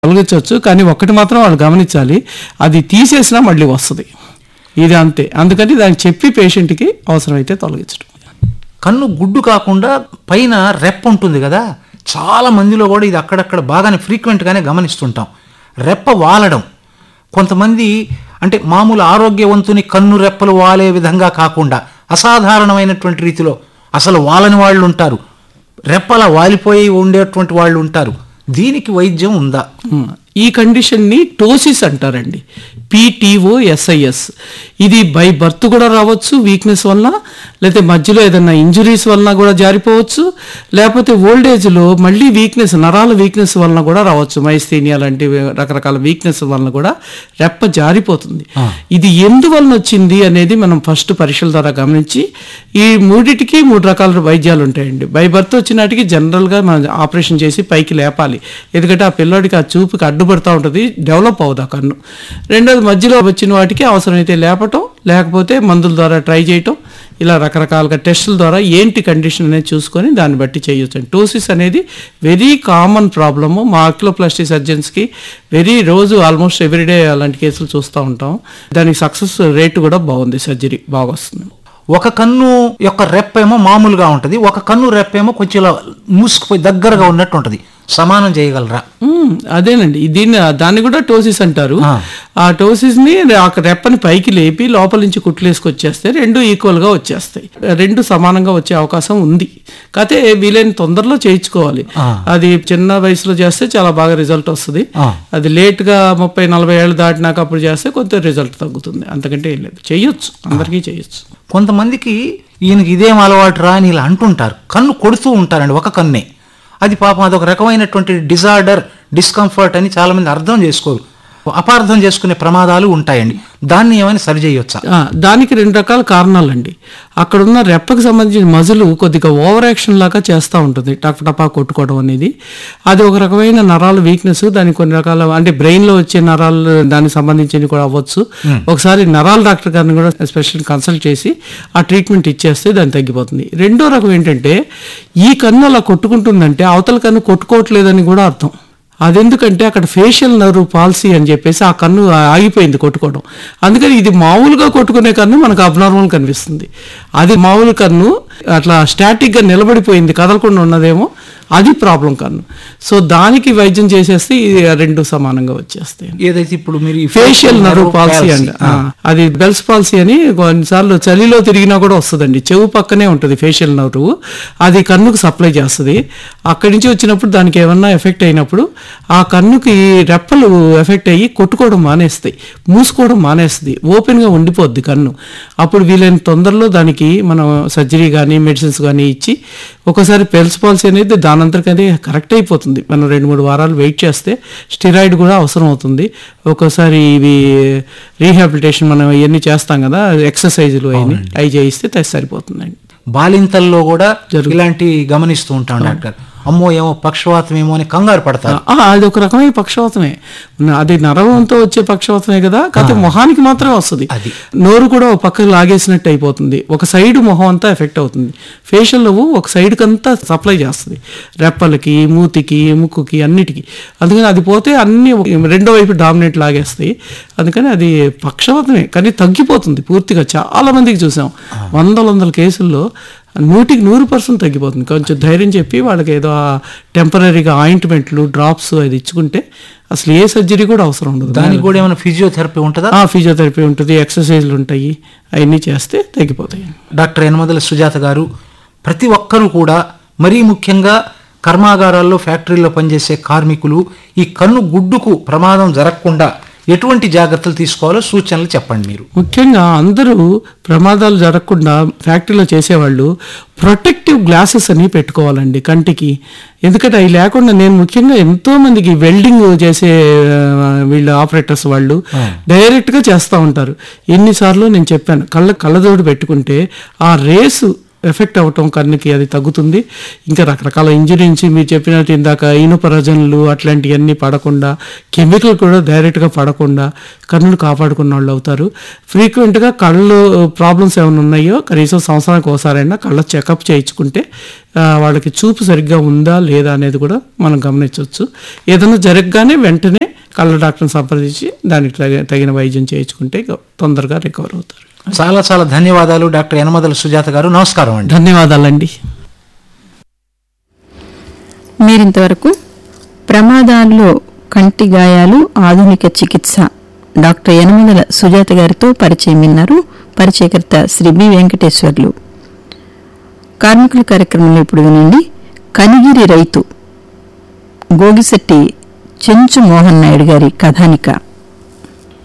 తొలగించవచ్చు కానీ ఒక్కటి మాత్రం వాళ్ళు గమనించాలి అది తీసేసినా మళ్ళీ వస్తుంది ఇది అంతే అందుకని దానికి చెప్పి పేషెంట్కి అవసరమైతే తొలగించడం కన్ను గుడ్డు కాకుండా పైన రెప్ప ఉంటుంది కదా చాలా మందిలో కూడా ఇది అక్కడక్కడ బాగానే ఫ్రీక్వెంట్గానే గమనిస్తుంటాం రెప్ప వాలడం కొంతమంది అంటే మామూలు ఆరోగ్యవంతుని కన్ను రెప్పలు వాలే విధంగా కాకుండా అసాధారణమైనటువంటి రీతిలో అసలు వాలని వాళ్ళు ఉంటారు రెప్పలా వాలిపోయి ఉండేటువంటి వాళ్ళు ఉంటారు దీనికి వైద్యం ఉందా ఉమ్. ఈ కండిషన్ని టోసిస్ అంటారండి పిటిఓ ఎస్ఐఎస్ ఇది బై బర్త్ కూడా రావచ్చు వీక్నెస్ వలన లేకపోతే మధ్యలో ఏదైనా ఇంజురీస్ వలన కూడా జారిపోవచ్చు లేకపోతే ఓల్డ్ ఏజ్లో మళ్ళీ వీక్నెస్ నరాల వీక్నెస్ వలన కూడా రావచ్చు మైస్థీనియా లాంటి రకరకాల వీక్నెస్ వలన కూడా రెప్ప జారిపోతుంది ఇది ఎందువలన వచ్చింది అనేది మనం ఫస్ట్ పరీక్షల ద్వారా గమనించి ఈ మూడిటికి మూడు రకాల వైద్యాలు ఉంటాయండి బై బర్త్ వచ్చినాటికి జనరల్గా మనం ఆపరేషన్ చేసి పైకి లేపాలి ఎందుకంటే ఆ పిల్లోడికి ఆ చూపుకి అడ్డుపడుతూ ఉంటుంది డెవలప్ అవ్వదు ఆ కన్ను రెండోది మధ్యలో వచ్చిన వాటికి అవసరమైతే లేపటం లేకపోతే మందుల ద్వారా ట్రై చేయటం ఇలా రకరకాలుగా టెస్టుల ద్వారా ఏంటి కండిషన్ అనేది చూసుకొని దాన్ని బట్టి చేయొచ్చు టోసిస్ అనేది వెరీ కామన్ ప్రాబ్లము మా ఆక్లోప్లాస్టిక్ సర్జన్స్కి వెరీ రోజు ఆల్మోస్ట్ ఎవ్రీడే అలాంటి కేసులు చూస్తూ ఉంటాం దానికి సక్సెస్ రేటు కూడా బాగుంది సర్జరీ బాగా వస్తుంది ఒక కన్ను యొక్క రెప్పేమో మామూలుగా ఉంటుంది ఒక కన్ను రెప్పేమో కొంచెం ఇలా మూసుకుపోయి దగ్గరగా ఉన్నట్టు ఉంటుంది సమానం చేయగలరా మ్మ్, అదేనండి దీన్ని దాన్ని కూడా టోసిస్ అంటారు ఆ. ఆ టోసిస్ ని ఆ రెప్పని పైకి లేపి లోపల నుంచి కుట్లేసుకొచ్చేస్తే రెండు ఈక్వల్ గా వచ్చేస్తాయి రెండు సమానంగా వచ్చే అవకాశం ఉంది కాకపోతే వీలైన తొందరలో చేయించుకోవాలి ఆ. అది చిన్న వయసులో చేస్తే చాలా బాగా రిజల్ట్ వస్తుంది ఆ. అది లేట్ గా ముప్పై నలభై ఏళ్ళు దాటినాక అప్పుడు చేస్తే కొంత రిజల్ట్ తగ్గుతుంది అంతకంటే ఏం లేదు చేయొచ్చు అందరికీ చేయొచ్చు కొంతమందికి ఈయనకి ఇదేం అలవాటు రా అని ఇలా అంటుంటారు కన్ను కొడుతూ ఉంటారండి ఒక కన్నే అది పాపం అదొక రకమైనటువంటి డిజార్డర్ డిస్కంఫర్ట్ అని చాలా మంది అర్థం చేసుకోరు అపార్థం చేసుకునే ప్రమాదాలు ఉంటాయండి దాన్ని ఏమైనా సరి చేయొచ్చా ఆ, దానికి రెండు రకాల కారణాలండి అక్కడ ఉన్న రెప్పకి సంబంధించిన మజులు కొద్దిగా ఓవర్ యాక్షన్ లాగా చేస్తూ ఉంటుంది టక్ టపా కొట్టుకోవడం అనేది అది ఒక రకమైన నరాల వీక్నెస్ దానికి కొన్ని రకాల అంటే brain లో వచ్చే నరాలు దానికి సంబంధించినవి కూడా అవ్వచ్చు ఒకసారి నరాల డాక్టర్ గారిని కూడా స్పెషల్ కన్సల్ట్ చేసి ఆ ట్రీట్మెంట్ ఇచ్చేస్తే దాన్ని తగ్గిపోతుంది రెండో రకం ఏంటంటే ఈ కన్ను అలా కొట్టుకుంటుందంటే అవతల కన్ను కొట్టుకోవట్లేదని కూడా అర్థం అదెందుకంటే అక్కడ ఫేషియల్ నర్వ్ పాలసీ అని చెప్పేసి ఆ కన్ను ఆగిపోయింది కొట్టుకోవడం అందుకని ఇది మామూలుగా కొట్టుకునే కన్ను మనకు అబ్నార్మల్ కనిపిస్తుంది అది మామూలు కన్ను అట్లా స్టాటిక్గా నిలబడిపోయింది కదలకుండా ఉన్నదేమో అది ప్రాబ్లం కన్ను సో దానికి వైద్యం చేసేస్తే ఈ రెండు సమానంగా వచ్చేస్తాయి ఏదైతే ఇప్పుడు మీరు ఈ ఫేషియల్ నర్వ్ పాలసీ palsy, అండి ఆ, అది బెల్స్ పాలసీ అని కొన్నిసార్లు చలిలో తిరిగినా కూడా వస్తుందండి చెవు పక్కనే ఉంటుంది ఫేషియల్ నర్వ్ అది కన్నుకు సప్లై చేస్తుంది అక్కడి నుంచి వచ్చినప్పుడు దానికి ఏమన్నా ఎఫెక్ట్ అయినప్పుడు ఆ కన్నుకి రెప్పలు ఎఫెక్ట్ అయ్యి కొట్టుకోవడం మానేస్తాయి మూసుకోవడం మానేస్తుంది ఓపెన్గా ఉండిపోద్ది కన్ను అప్పుడు వీలైన తొందరలో దానికి మనం సర్జరీ కానీ మెడిసిన్స్ కానీ ఇచ్చి ఒకసారి పెల్స్ పాలసీ అనేది దానంతరికి అది కరెక్ట్ అయిపోతుంది మనం రెండు మూడు వారాలు వెయిట్ చేస్తే స్టిరాయిడ్ కూడా అవసరం అవుతుంది ఒక్కోసారి ఇవి రీహాబిలిటేషన్ మనం ఇవన్నీ చేస్తాం కదా ఎక్సర్సైజులు అవన్నీ అవి చేయిస్తే త- సరిపోతుందండి బాలింతల్లో కూడా ఇలాంటి గమనిస్తూ ఉంటాం డాక్టర్ అమ్మో ఏమో పక్షవాతం ఏమో అని కంగారు పడతారు ఆ, అది ఒక రకమైన పక్షవాతమే అది నరవంతో వచ్చే పక్షవాతమే కదా కాకపోతే మొహానికి మాత్రమే వస్తుంది అది. నోరు కూడా ఒక పక్కకు లాగేసినట్టు అయిపోతుంది ఒక సైడ్ మొహం అంతా ఎఫెక్ట్ అవుతుంది ఫేషియల్ నవ్వు ఒక సైడ్కి అంతా సప్లై చేస్తుంది రెప్పలకి మూతికి ముక్కుకి అన్నిటికీ అందుకని అది పోతే అన్ని రెండో వైపు డామినేట్ లాగేస్తాయి అందుకని అది పక్షవాతమే కానీ తగ్గిపోతుంది పూర్తిగా చాలా మందికి చూసాం వందల వందల కేసుల్లో నూటికి నూరు పర్సెంట్ తగ్గిపోతుంది కొంచెం ధైర్యం చెప్పి వాళ్ళకి ఏదో టెంపరీగా ఆయింట్మెంట్లు డ్రాప్స్ అది ఇచ్చుకుంటే అసలు ఏ సర్జరీ కూడా అవసరం ఉండదు దానికి కూడా ఏమైనా ఫిజియోథెరపీ ఉంటుందా ఆ ఫిజియోథెరపీ ఉంటుంది ఎక్సర్సైజ్లు ఉంటాయి అవన్నీ చేస్తే తగ్గిపోతాయి డాక్టర్ యనమదల సుజాత గారు ప్రతి ఒక్కరూ కూడా మరీ ముఖ్యంగా కర్మాగారాల్లో ఫ్యాక్టరీల్లో పనిచేసే కార్మికులు ఈ కన్ను గుడ్డుకు ప్రమాదం జరగకుండా ఎటువంటి జాగ్రత్తలు తీసుకోవాలో సూచనలు చెప్పండి మీరు ముఖ్యంగా అందరూ ప్రమాదాలు జరగకుండా ఫ్యాక్టరీలో చేసేవాళ్ళు ప్రొటెక్టివ్ గ్లాసెస్ అని పెట్టుకోవాలండి కంటికి ఎందుకంటే అవి లేకుండా నేను ముఖ్యంగా ఎంతో మందికి వెల్డింగ్ చేసే ఆ, వీళ్ళు ఆపరేటర్స్ వాళ్ళు డైరెక్ట్గా చేస్తూ ఉంటారు ఎన్నిసార్లు నేను చెప్పాను కళ్ళ కళ్ళజోడు పెట్టుకుంటే ఆ రేసు ఎఫెక్ట్ అవ్వటం కన్నుకి అది తగ్గుతుంది ఇంకా రకరకాల ఇంజరీ నుంచి మీరు చెప్పినట్టు ఇందాక ఇనుపరజన్లు అట్లాంటివన్నీ పడకుండా కెమికల్ కూడా డైరెక్ట్గా పడకుండా కన్నులు కాపాడుకున్న వాళ్ళు అవుతారు ఫ్రీక్వెంట్గా కళ్ళు ప్రాబ్లమ్స్ ఏమైనా ఉన్నాయో కనీసం సంవత్సరానికి ఒకసారైనా కళ్ళ చెకప్ చేయించుకుంటే ఆ, వాళ్ళకి చూపు సరిగ్గా ఉందా లేదా అనేది కూడా మనం గమనించవచ్చు ఏదైనా జరగగానే వెంటనే కళ్ళ డాక్టర్ని సంప్రదించి దానికి తగిన- తగిన వైద్యం చేయించుకుంటే ఇక తొందరగా రికవర్ అవుతారు చాలా చాలా ధన్యవాదాలు డాక్టర్ యనమదల సుజాత గారు నమస్కారం అండి ధన్యవాదాలండి మీరింతవరకు ప్రమాదాల్లో కంటి గాయాలు ఆధునిక చికిత్స డాక్టర్ యనమదల సుజాత గారితో పరిచయం విన్నారు పరిచయకర్త శ్రీ బి వెంకటేశ్వర్లు కార్మికుల కార్యక్రమంలో ఇప్పుడు వినండి కనిగిరి రైతు గోగిశెట్టి చెంచు మోహన్ నాయుడు గారి కథానిక